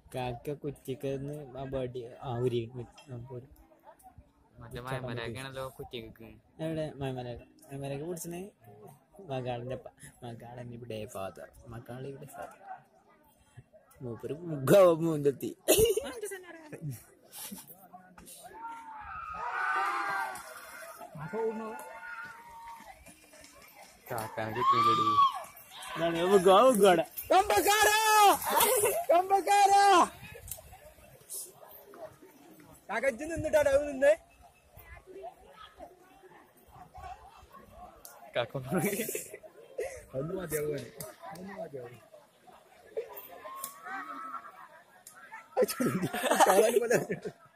കാക്ക കുറ്റിക്കന്ന് ആ ബഡി ആ ഉരി പോരും മറ്റേ മയമരൊക്കെയാണല്ലോ കുറ്റിക്ക് എവിടെ മൈമലക മൈമലക പിടിച്ചത് മകാളിന്റെ മകാളൻ ഇവിടെ ഫാദർ മകാളി ഇവിടെ ഫാദർ മൂപ്പര് മുഖാവ മൂന്നെത്തി കാക്കാനെ കിട്ടിയില്ലടി മുഖാ മുഖാടെ കാക്കച്ച് നിന്നിട്ടാണ് അത് നിന്ന് കാക്ക ഒന്ന് മതിയാവും ഒന്ന് മതിയാവും കാണാൻ പോലെ